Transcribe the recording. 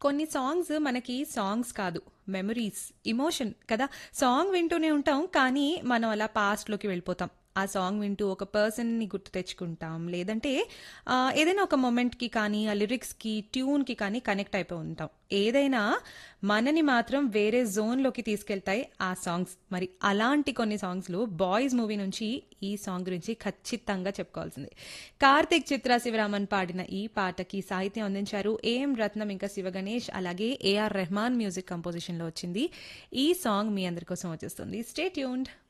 కొన్ని సాంగ్స్ మనకి సాంగ్స్ కాదు మెమరీస్ ఎమోషన్ కదా సాంగ్ వింటూనే ఉంటాం కానీ మనం అలా పాస్ట్లోకి వెళ్ళిపోతాం ఆ సాంగ్ వింటూ ఒక పర్సన్ని గుర్తు తెచ్చుకుంటాం లేదంటే ఆ, ఏదైనా ఒక మొమెంట్కి కానీ ఆ లిరిక్స్కి ట్యూన్కి కానీ కనెక్ట్ అయిపోయి ఉంటాం ఏదైనా మనని మాత్రం వేరే జోన్లోకి తీసుకెళ్తాయి ఆ సాంగ్స్ మరి అలాంటి కొన్ని సాంగ్స్లో బాయ్స్ మూవీ నుంచి ఈ సాంగ్ గురించి ఖచ్చితంగా చెప్పుకోవాల్సింది కార్తీక్ చిత్ర శివరామన్ పాడిన ఈ పాటకి సాహిత్యం అందించారు ఏఎం రత్నం ఇంకా శివ గణేష్ అలాగే ఏఆర్ రెహమాన్ మ్యూజిక్ కంపోజిషన్లో వచ్చింది ఈ సాంగ్ మీ అందరి కోసం వచ్చేస్తుంది స్టే ట్యూన్డ్